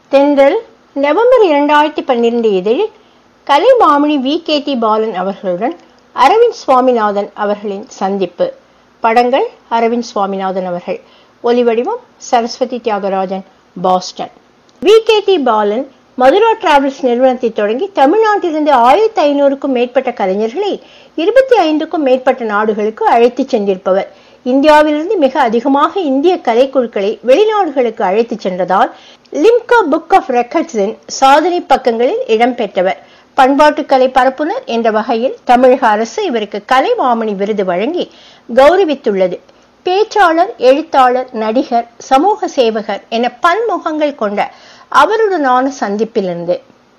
தென்றல் நவம்பர் இரண்டாயிரத்தி பன்னிரண்டு இதழில் Kalaimamani V K T Balan அவர்களுடன் அரவிந்த் சுவாமிநாதன் அவர்களின் சந்திப்பு படங்கள் அரவிந்த் சுவாமிநாதன் அவர்கள் ஒலிவடிவம் Saraswathi Thiagarajan Boston V K T Balan Madura travels நிறுவனத்தை தொடங்கி தமிழ்நாட்டிலிருந்து ஆயிரத்தி ஐநூறுக்கும் மேற்பட்ட கலைஞர்களை இருபத்தி ஐந்துக்கும் மேற்பட்ட நாடுகளுக்கு அழைத்து சென்றிருப்பவர் இந்தியாவிலிருந்து மிக அதிகமாக இந்திய கலைக்குழுக்களை வெளிநாடுகளுக்கு அழைத்து சென்றதால் லிம்கா புக் ஆஃப் ரெக்கார்ட்ஸின் சாதனை பக்கங்களில் இடம்பெற்றவர் பண்பாட்டு கலை பரப்புனர் என்ற வகையில் தமிழக அரசு இவருக்கு கலைமாமணி விருது வழங்கி கௌரவித்துள்ளது பேச்சாளர் எழுத்தாளர் நடிகர் சமூக சேவகர் என பன்முகங்கள் கொண்ட அவருடனான சந்திப்பிலிருந்து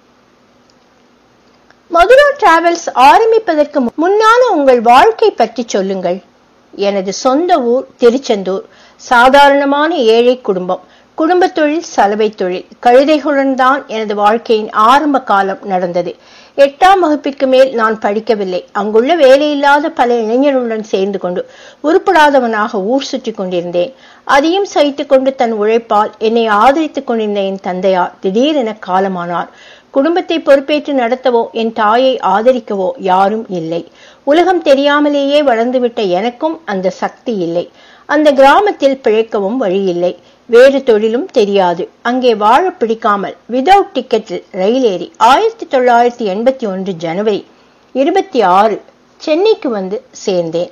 மதுரா டிராவல்ஸ் ஆரம்பிப்பதற்கு முன்னான உங்கள் வாழ்க்கை பற்றி சொல்லுங்கள் எனது சொந்த ஊர் திருச்செந்தூர் சாதாரணமான ஏழை குடும்பம் குடும்ப தொழில் சலவை தொழில் கழுதைகளுடன் தான் எனது வாழ்க்கையின் ஆரம்ப காலம் நடந்தது எட்டாம் வகுப்பிற்கு மேல் நான் படிக்கவில்லை அங்குள்ள வேலையில்லாத பல இளைஞர்களுடன் சேர்ந்து கொண்டு உருப்படாதவனாக ஊர் சுற்றி கொண்டிருந்தேன் அதையும் சகித்துக் கொண்டு தன் உழைப்பால் என்னை ஆதரித்துக் கொண்டிருந்த என் தந்தையார் திடீரென காலமானார் குடும்பத்தை பொறுப்பேற்று நடத்தவோ என் தாயை ஆதரிக்கவோ யாரும் இல்லை உலகம் தெரியாமலேயே வளர்ந்துவிட்ட எனக்கும் அந்த சக்தி இல்லை அந்த கிராமத்தில் பிழைக்கவும் வழி இல்லை வேறு தொழிலும் தெரியாது அங்கே வாழ பிடிக்காமல் விதவுட் டிக்கெட்டில் ரயில் ஏறி ஆயிரத்தி தொள்ளாயிரத்தி எண்பத்தி ஒன்று ஜனவரி இருபத்தி ஆறு சென்னைக்கு வந்து சேர்ந்தேன்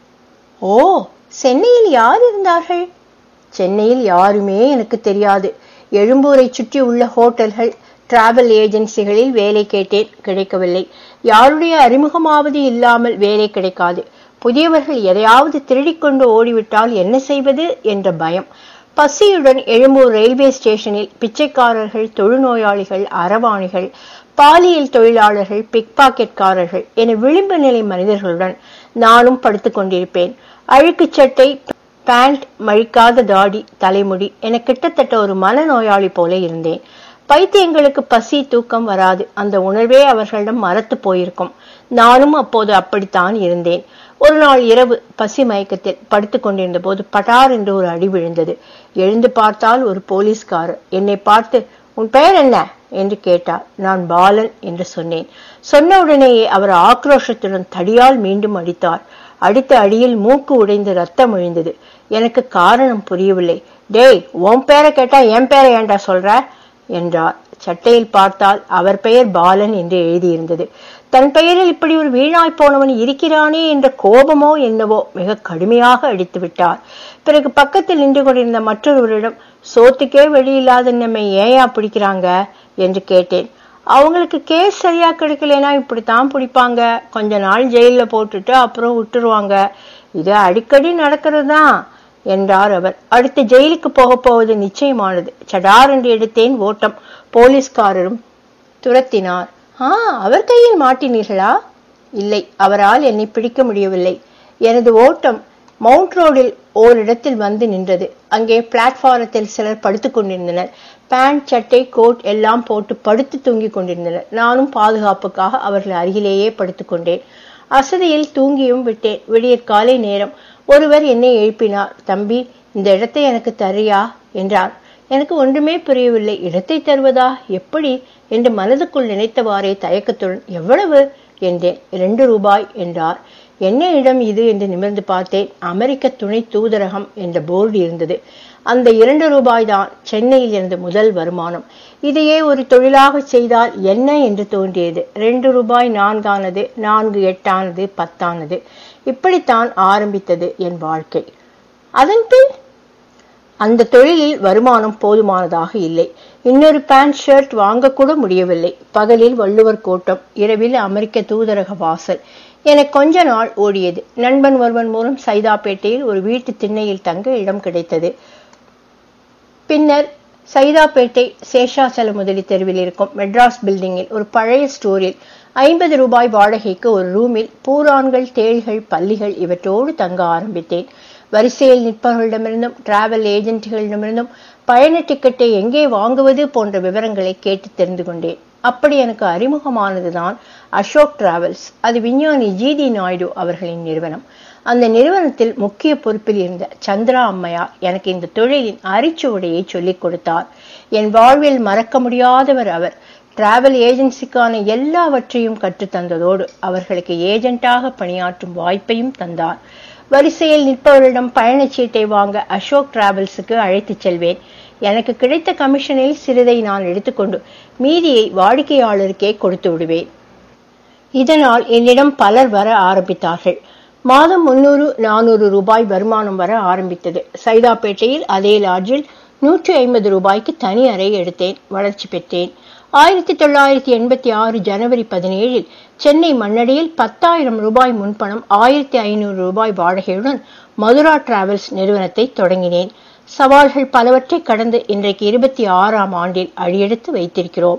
ஓ சென்னையில் யார் இருந்தார்கள் சென்னையில் யாருமே எனக்கு தெரியாது எழும்பூரை சுற்றி உள்ள ஹோட்டல்கள் டிராவல் ஏஜென்சிகளில் வேலை கேட்டேன் கிடைக்கவில்லை யாருடைய அறிமுகமாவது இல்லாமல் வேலை கிடைக்காது புதியவர்கள் எதையாவது திருடிக்கொண்டு ஓடிவிட்டால் என்ன செய்வது என்ற பயம் பசியுடன் எழும்பூர் ரயில்வே ஸ்டேஷனில் பிச்சைக்காரர்கள் தொழுநோயாளிகள் அரவாணிகள் பாலியல் தொழிலாளர்கள் பிக் பாக்கெட்காரர்கள் என விளிம்பு நிலை மனிதர்களுடன் நானும் படுத்துக் கொண்டிருப்பேன் அழுக்கு சட்டை பேண்ட் மழிக்காத தாடி தலைமுடி என கிட்டத்தட்ட ஒரு மனநோயாளி போல இருந்தேன் பைத்தியங்களுக்கு பசி தூக்கம் வராது அந்த உணர்வே அவர்களிடம் மறத்து போயிருக்கும் நானும் அப்போது அப்படித்தான் இருந்தேன் ஒரு நாள் இரவு பசி மயக்கத்தில் படுத்துக் கொண்டிருந்த போது பட்டார் என்று ஒரு அடி விழுந்தது எழுந்து பார்த்தால் ஒரு போலீஸ்காரர் என்னை பார்த்து உன் பெயர் என்ன என்று கேட்டார் நான் பாலன் என்று சொன்னேன் சொன்ன உடனேயே அவர் ஆக்ரோஷத்துடன் தடியால் மீண்டும் அடித்தார் அடித்த அடியில் மூக்கு உடைந்து ரத்தம் விழுந்தது எனக்கு காரணம் புரியவில்லை டேய் உன் பேரை கேட்டா என் பேரை ஏன்டா சொல்ற என்றார் சட்டையில் பார்த்தால் அவர் பெயர் பாலன் என்று எழுதியிருந்தது தன் பெயரில் இப்படி ஒரு வீணாய் போனவன் இருக்கிறானே என்ற கோபமோ என்னவோ மிக கடுமையாக அடித்து விட்டார் பிறகு பக்கத்தில் நின்று கொண்டிருந்த மற்றொருவரிடம் சோத்துக்கே வெளியில்லாத நம்மை ஏயா பிடிக்கிறாங்க என்று கேட்டேன் அவங்களுக்கு கேஸ் சரியா கிடைக்கலனா இப்படித்தான் பிடிப்பாங்க கொஞ்ச நாள் ஜெயில போட்டுட்டு அப்புறம் விட்டுருவாங்க இது அடிக்கடி நடக்கிறது தான் என்றார் அவர் அடுத்து ஜெயிலுக்கு போக போவது நிச்சயமானது சடார் என்று எடுத்தேன் ஓட்டம் போலீஸ்காரரும் துரத்தினார் ஆ அவர் கையில் மாட்டினீர்களா இல்லை அவரால் என்னை பிடிக்க முடியவில்லை எனது ஓட்டம் மவுண்ட் ரோடில் ஓரிடத்தில் வந்து நின்றது அங்கே பிளாட்பாரத்தில் சிலர் படுத்துக் கொண்டிருந்தனர் பேண்ட் சட்டை கோட் எல்லாம் போட்டு படுத்து தூங்கிக் கொண்டிருந்தனர் நானும் பாதுகாப்புக்காக அவர்கள் அருகிலேயே படுத்துக் கொண்டேன் அசதியில் தூங்கியும் விட்டேன் விடியற் காலை நேரம் ஒருவர் என்னை எழுப்பினார் தம்பி இந்த இடத்தை எனக்கு தரியா என்றார் எனக்கு ஒன்றுமே புரியவில்லை இடத்தை தருவதா எப்படி என்று மனதுக்குள் நினைத்தவாறே தயக்கத்துடன் எவ்வளவு என்றேன் இரண்டு ரூபாய் என்றார் என்ன இடம் இது என்று நிமிர்ந்து பார்த்தேன் அமெரிக்க துணை தூதரகம் என்ற போர்டு இருந்தது அந்த இரண்டு ரூபாய் தான் சென்னையில் இருந்து முதல் வருமானம் இதையே ஒரு தொழிலாக செய்தால் என்ன என்று தோன்றியது ரெண்டு ரூபாய் நான்கானது நான்கு எட்டானது பத்தானது இப்படித்தான் ஆரம்பித்தது என் வாழ்க்கை அதன் பின் அந்த தொழிலில் வருமானம் போதுமானதாக இல்லை இன்னொரு பேண்ட் ஷர்ட் வாங்கக்கூட முடியவில்லை பகலில் வள்ளுவர் கோட்டம் இரவில் அமெரிக்க தூதரக வாசல் என கொஞ்ச நாள் ஓடியது நண்பன் ஒருவன் மூலம் சைதாப்பேட்டையில் ஒரு வீட்டு திண்ணையில் தங்க இடம் கிடைத்தது பின்னர் சைதாப்பேட்டை சேஷாசல முதலி தெருவில் இருக்கும் மெட்ராஸ் பில்டிங்கில் ஒரு பழைய ஸ்டோரில் ஐம்பது ரூபாய் வாடகைக்கு ஒரு ரூமில் பூரான்கள் தேள்கள் பள்ளிகள் இவற்றோடு தங்க ஆரம்பித்தேன் வரிசையில் நிற்பவர்களிடமிருந்தும் டிராவல் ஏஜென்ட்டுகளிடமிருந்தும் பயண டிக்கெட்டை எங்கே வாங்குவது போன்ற விவரங்களை கேட்டு தெரிந்து கொண்டேன் அப்படி எனக்கு அறிமுகமானதுதான் அசோக் டிராவல்ஸ் அது விஞ்ஞானி ஜிடி நாயுடு அவர்களின் நிறுவனம் அந்த நிறுவனத்தில் முக்கிய பொறுப்பில் இருந்த சந்திரா அம்மையார் எனக்கு இந்த தொழிலின் அரிச்சுவடையை சொல்லிக் கொடுத்தார் என் வாழ்வில் மறக்க முடியாதவர் அவர் டிராவல் ஏஜென்சிக்கான எல்லாவற்றையும் கற்றுத் தந்ததோடு அவர்களுக்கு ஏஜென்ட்டாக பணியாற்றும் வாய்ப்பையும் தந்தார் வரிசையில் நிற்பவரிடம் பயணச்சீட்டை வாங்க அசோக் டிராவல்ஸுக்கு அழைத்துச் செல்வேன் எனக்கு கிடைத்த கமிஷனில் சிறிதை நான் எடுத்துக்கொண்டு மீதியை வாடிக்கையாளருக்கே கொடுத்து விடுவேன் இதனால் என்னிடம் பலர் வர ஆரம்பித்தார்கள் மாதம் முன்னூறு நானூறு ரூபாய் வருமானம் வர ஆரம்பித்தது சைதாப்பேட்டையில் அதே லாட்ஜில் நூற்றி ஐம்பது ரூபாய்க்கு தனி அறை எடுத்தேன் வளர்ச்சி பெற்றேன் ஆயிரத்தி தொள்ளாயிரத்தி எண்பத்தி ஆறு ஜனவரி பதினேழில் சென்னை மண்ணடியில் பத்தாயிரம் ரூபாய் முன்பணம் ஆயிரத்தி ஐநூறு ரூபாய் வாடகையுடன் மதுரா டிராவல்ஸ் நிறுவனத்தை தொடங்கினேன் சவால்கள் பலவற்றை கடந்து இன்றைக்கு இருபத்தி ஆறாம் ஆண்டில் அடியெடுத்து வைத்திருக்கிறோம்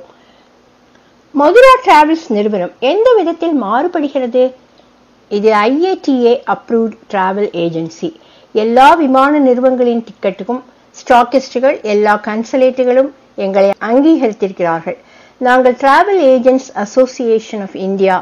மதுரா டிராவல்ஸ் நிறுவனம் எந்த விதத்தில் மாறுபடுகிறது இது ஐஏடிஏ அப்ரூவ்ட் டிராவல் ஏஜென்சி எல்லா விமான நிறுவனங்களின் டிக்கெட்டுக்கும் ஸ்டாக்கிஸ்டுகள் எல்லா கன்சலேட்டுகளும் எங்களை அங்கீகரித்திருக்கிறார்கள் நாங்கள் travel agents association of India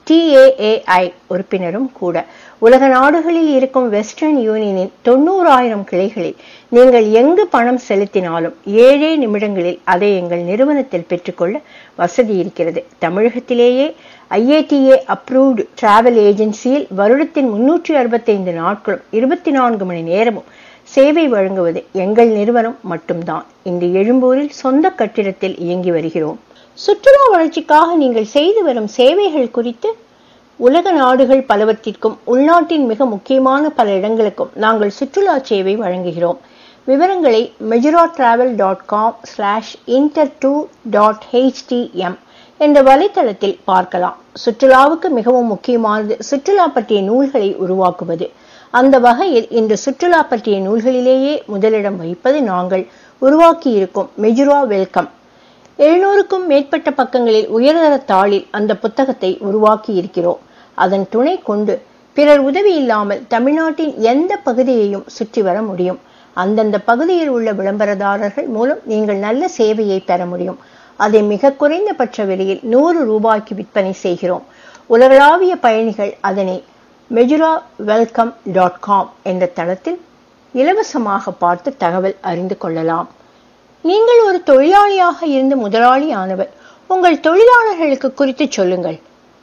TAAI உறுப்பினரும் கூட உலக நாடுகளில் இருக்கும் வெஸ்டர்ன் யூனியனின் தொண்ணூறாயிரம் கிளைகளில் நீங்கள் எங்கு பணம் செலுத்தினாலும் ஏழே நிமிடங்களில் அதை எங்கள் நிறுவனத்தில் பெற்றுக்கொள்ள வசதி இருக்கிறது தமிழகத்திலேயே ஐஏடிஏ அப்ரூவ்டு டிராவல் ஏஜென்சியில் வருடத்தின் முன்னூற்றி அறுபத்தைந்து நாட்களும் இருபத்தி நான்கு மணி நேரமும் சேவை வழங்குவது எங்கள் நிறுவனம் மட்டும்தான் இந்த எழும்பூரில் சொந்த கட்டிடத்தில் இயங்கி வருகிறோம் சுற்றுலா வளர்ச்சிக்காக நீங்கள் செய்து வரும் சேவைகள் குறித்து உலக நாடுகள் பலவற்றிற்கும் உள்நாட்டின் மிக முக்கியமான பல இடங்களுக்கும் நாங்கள் சுற்றுலா சேவை வழங்குகிறோம் விவரங்களை Madura travel dot com slash inter two dot HTM என்ற வலைத்தளத்தில் பார்க்கலாம் சுற்றுலாவுக்கு மிகவும் முக்கியமானது சுற்றுலா பற்றிய நூல்களை உருவாக்குவது அந்த வகையில் இந்த சுற்றுலா பற்றிய நூல்களிலேயே முதலிடம் வைப்பது நாங்கள் உருவாக்கியிருக்கும் மெஜுரா வெல்கம் எழுநூறுக்கும் மேற்பட்ட பக்கங்களில் உயர்தர தாளில் அந்த புத்தகத்தை உருவாக்கி இருக்கிறோம் அதன் துணை கொண்டு பிறர் உதவி இல்லாமல் தமிழ்நாட்டின் எந்த பகுதியையும் சுற்றி வர முடியும் அந்தந்த பகுதியில் உள்ள விளம்பரதாரர்கள் மூலம் நீங்கள் நல்ல சேவையை பெற முடியும் அதை மிக குறைந்தபட்ச விலையில் நூறு ரூபாய்க்கு விற்பனை செய்கிறோம் உலகளாவிய பயணிகள் அதனை மெஜுரா வெல்கம் டாட் காம் என்ற தளத்தில் இலவசமாக பார்த்து தகவல் அறிந்து கொள்ளலாம் நீங்கள் ஒரு தொழிலாளியாக இருந்து முதலாளி ஆனவர் உங்கள் தொழிலாளர்களுக்கு குறித்து சொல்லுங்கள்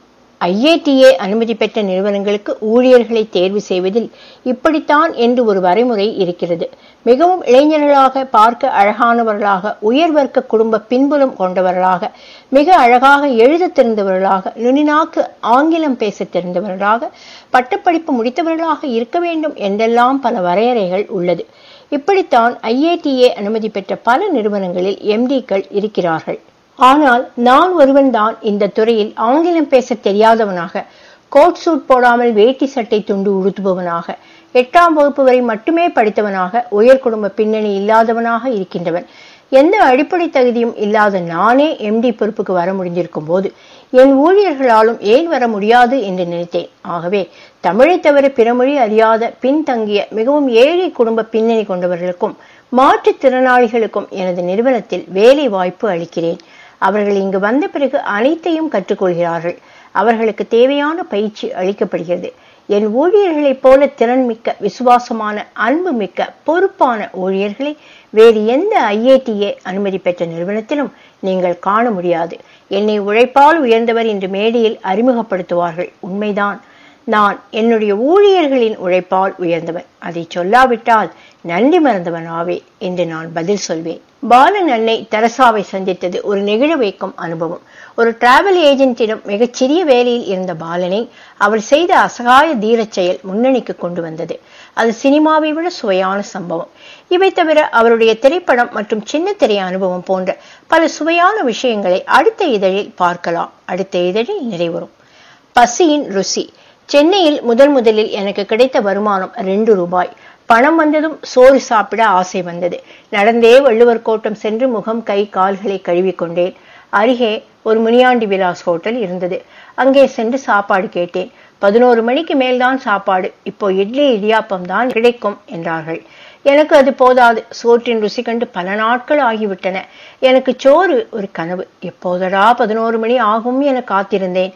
ஐஏடிஏ அனுமதி பெற்ற நிறுவனங்களுக்கு ஊழியர்களை தேர்வு செய்வதில் இப்படித்தான் என்று ஒரு வரைமுறை இருக்கிறது மிகவும் இளைஞர்களாக பார்க்க அழகானவர்களாக உயர்வர்க்க குடும்ப பின்புலம் கொண்டவர்களாக மிக அழகாக எழுத தெரிந்தவர்களாக நுனிநாக்கு ஆங்கிலம் பேச தெரிந்தவர்களாக பட்டப்படிப்பு முடித்தவர்களாக இருக்க வேண்டும் என்றெல்லாம் பல வரையறைகள் உள்ளது இப்படித்தான் ஐஏடிஏ அனுமதி பெற்ற பல நிறுவனங்களில் எம்டிக்கள் இருக்கிறார்கள் ஆனால் நான் ஒருவன் தான் இந்த துறையில் ஆங்கிலம் பேச தெரியாதவனாக கோட் சூட் போடாமல் வேட்டி சட்டை துண்டு உடுத்துபவனாக எட்டாம் வகுப்பு வரை மட்டுமே படித்தவனாக உயர் குடும்ப பின்னணி இல்லாதவனாக இருக்கின்றவன் எந்த அடிப்படை தகுதியும் இல்லாத நானே எம்டி பொறுப்புக்கு வர முடிந்திருக்கும் போது என் ஊழியர்களாலும் ஏன் வர முடியாது என்று நினைத்தேன் ஆகவே தமிழை தவிர பிறமொழி அறியாத பின்தங்கிய மிகவும் ஏழை குடும்ப பின்னணி கொண்டவர்களுக்கும் மாற்றுத்திறனாளிகளுக்கும் எனது நிறுவனத்தில் வேலை வாய்ப்பு அளிக்கிறேன் அவர்கள் இங்கு வந்த பிறகு அனைத்தையும் கற்றுக்கொள்கிறார்கள் அவர்களுக்கு தேவையான பயிற்சி அளிக்கப்படுகிறது என் ஊழியர்களைப் போல திறன்மிக்க விசுவாசமான அன்பு மிக்க பொறுப்பான ஊழியர்களை வேறு எந்த ஐஏடிஏ அனுமதி பெற்ற நிறுவனத்திலும் நீங்கள் காண முடியாது என்னை உழைப்பால் உயர்ந்தவர் என்று மேடையில் அறிமுகப்படுத்துவார்கள் உண்மைதான் நான் என்னுடைய ஊழியர்களின் உழைப்பால் உயர்ந்தவன் அதை சொல்லாவிட்டால் நன்றி மறந்தவன் ஆவே என்று நான் பதில் சொல்வேன் பாலன் அன்னை தெரசாவை சந்தித்தது ஒரு நெகிழ வைக்கும் அனுபவம் ஒரு டிராவல் ஏஜென்ட்டிடம் மிகச்சிறிய வேலையில் இருந்த பாலனை அவர் செய்த அசகாய தீரச் செயல் முன்னணிக்கு கொண்டு வந்தது அது சினிமாவை விட சுவையான சம்பவம் இவை தவிர அவருடைய திரைப்படம் மற்றும் சின்ன திரை அனுபவம் போன்ற பல சுவையான விஷயங்களை அடுத்த இதழில் பார்க்கலாம் அடுத்த இதழில் நிறைவரும் பசியின் ருசி சென்னையில் முதன் முதலில் எனக்கு கிடைத்த வருமானம் ரெண்டு ரூபாய் பணம் வந்ததும் சோறு சாப்பிட ஆசை வந்தது நடந்தே வள்ளுவர் கோட்டம் சென்று முகம் கை கால்களை கழுவிக்கொண்டேன் அருகே ஒரு முனியாண்டி விலாஸ் ஹோட்டல் இருந்தது அங்கே சென்று சாப்பாடு கேட்டேன் பதினோரு மணிக்கு மேல்தான் சாப்பாடு இப்போ இட்லி இடியாப்பம் தான் கிடைக்கும் என்றார்கள் எனக்கு அது போதாது சோற்றின் ருசி கண்டு பல நாட்கள் ஆகிவிட்டன எனக்கு சோறு ஒரு கனவு எப்போதடா பதினோரு மணி ஆகும் என காத்திருந்தேன்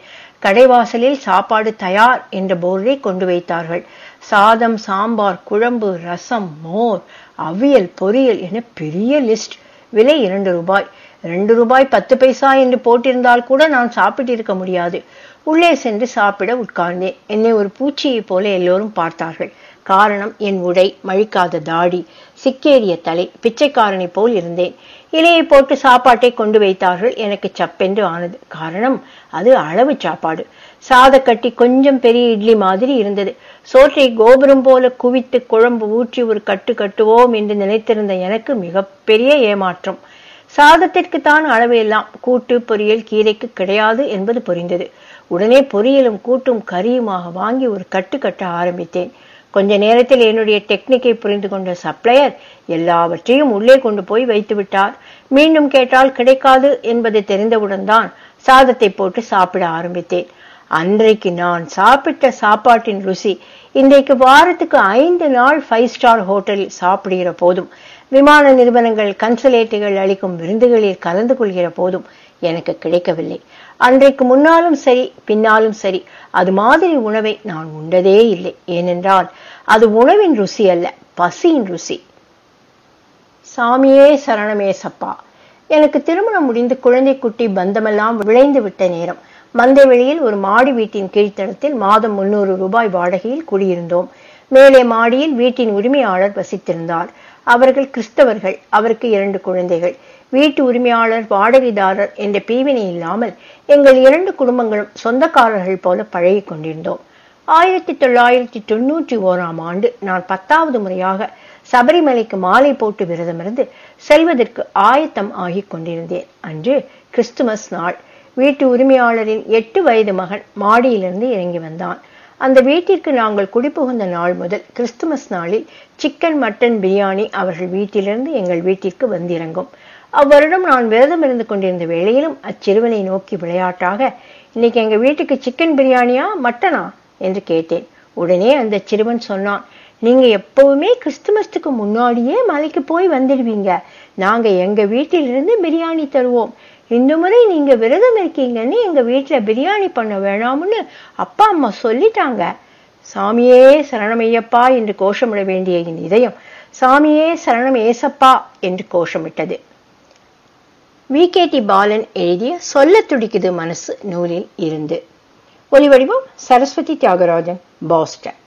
கடைவாசலில் சாப்பாடு தயார் என்ற போர்டை கொண்டு வைத்தார்கள் சாதம் சாம்பார் குழம்பு ரசம் மோர் அவியல் பொரியல் என பெரிய லிஸ்ட் விலை இரண்டு ரூபாய் ரெண்டு ரூபாய் பத்து பைசா என்று போட்டிருந்தால் கூட நான் சாப்பிட்டிருக்க முடியாது உள்ளே சென்று சாப்பிட உட்கார்ந்தேன் என்னை ஒரு பூச்சியைப் போல எல்லோரும் பார்த்தார்கள் காரணம் என் உடை மழிக்காத தாடி சிக்கேறிய தலை பிச்சைக்காரனை போல் இருந்தேன் இலையை போட்டு சாப்பாட்டை கொண்டு வைத்தார்கள் எனக்கு சப்பென்று ஆனது காரணம் அது அளவு சாப்பாடு சாதக்கட்டி கொஞ்சம் பெரிய இட்லி மாதிரி இருந்தது சோற்றை கோபுரம் போல குவித்து குழம்பு ஊற்றி ஒரு கட்டு கட்டுவோம் என்று நினைத்திருந்த எனக்கு மிகப்பெரிய ஏமாற்றம் சாதத்திற்கு தான் அளவு எல்லாம் கூட்டு பொரியல் கீரைக்கு கிடையாது என்பது புரிந்தது உடனே பொரியலும் கூட்டும் கறியுமாக வாங்கி ஒரு கட்டு கட்ட ஆரம்பித்தேன் கொஞ்ச நேரத்தில் என்னுடைய டெக்னிக்கை புரிந்து கொண்ட சப்ளையர் எல்லாவற்றையும் உள்ளே கொண்டு போய் வைத்து விட்டார் மீண்டும் கேட்டால் கிடைக்காது என்பது தெரிந்தவுடன் தான் சாதத்தை போட்டு சாப்பிட ஆரம்பித்தேன் அன்றைக்கு நான் சாப்பிட்ட சாப்பாட்டின் ருசி இன்றைக்கு வாரத்துக்கு ஐந்து நாள் ஃபைவ் ஸ்டார் ஹோட்டலில் சாப்பிடுகிற போதும் விமான நிறுவனங்கள் கன்சுலேட்டுகள் அளிக்கும் விருந்துகளில் கலந்து கொள்கிற போதும் எனக்கு கிடைக்கவில்லை அன்றைக்கு முன்னாலும் சரி பின்னாலும் சரி அது மாதிரி உணவை நான் உண்டதே இல்லை ஏனென்றால் அது உணவின் ருசி அல்ல பசியின் ருசி சாமியே சரணமேசப்பா எனக்கு திருமணம் முடிந்து குழந்தை குட்டி பந்தமெல்லாம் விளைந்து விட்ட நேரம் மந்தைவெளியில் ஒரு மாடி வீட்டின் கீழ்த்தளத்தில் மாதம் முன்னூறு ரூபாய் வாடகையில் குடியிருந்தோம் மேலே மாடியில் வீட்டின் உரிமையாளர் வசித்திருந்தார் அவர்கள் கிறிஸ்தவர்கள் அவருக்கு இரண்டு குழந்தைகள் வீட்டு உரிமையாளர் வாடகைதாரர் என்ற பிரிவினை இல்லாமல் எங்கள் இரண்டு குடும்பங்களும் சொந்தக்காரர்கள் போல பழகி கொண்டிருந்தோம் ஆயிரத்தி தொள்ளாயிரத்தி தொண்ணூற்றி ஓராம் ஆண்டு நான் பத்தாவது முறையாக சபரிமலைக்கு மாலை போட்டு விரதமிருந்து செல்வதற்கு ஆயத்தம் ஆகிக் கொண்டிருந்தேன் அன்று கிறிஸ்துமஸ் நாள் வீட்டு உரிமையாளரின் எட்டு வயது மகன் மாடியிலிருந்து இறங்கி வந்தான் அந்த வீட்டிற்கு நாங்கள் குடிபுகுந்த நாள் முதல் கிறிஸ்துமஸ் நாளில் சிக்கன் மட்டன் பிரியாணி அவர்கள் வீட்டிலிருந்து எங்கள் வீட்டிற்கு வந்திறங்கும் அவ்வருடம் நான் விரதம் இருந்து கொண்டிருந்த வேளையிலும் அச்சிறுவனை நோக்கி விளையாட்டாக இன்னைக்கு எங்க வீட்டுக்கு சிக்கன் பிரியாணியா மட்டனா என்று கேட்டேன் உடனே அந்த சிறுவன் சொன்னான் நீங்க எப்பவுமே கிறிஸ்துமஸ்துக்கு முன்னாடியே மலைக்கு போய் வந்துடுவீங்க நாங்க எங்க வீட்டிலிருந்து பிரியாணி தருவோம் இந்த முறை நீங்க விரதம் இருக்கீங்கன்னு எங்க வீட்டுல பிரியாணி பண்ண வேணாம்னு அப்பா அம்மா சொல்லிட்டாங்க சாமியே சரணமையப்பா என்று கோஷமிட வேண்டிய என் இதயம் சாமியே சரணம் ஏசப்பா என்று கோஷமிட்டது வி கே டி பாலன் எழுதிய சொல்ல துடிக்குது மனசு நூலில் இருந்து ஒலிவடிவம் சரஸ்வதி தியாகராஜன் பாஸ்டன்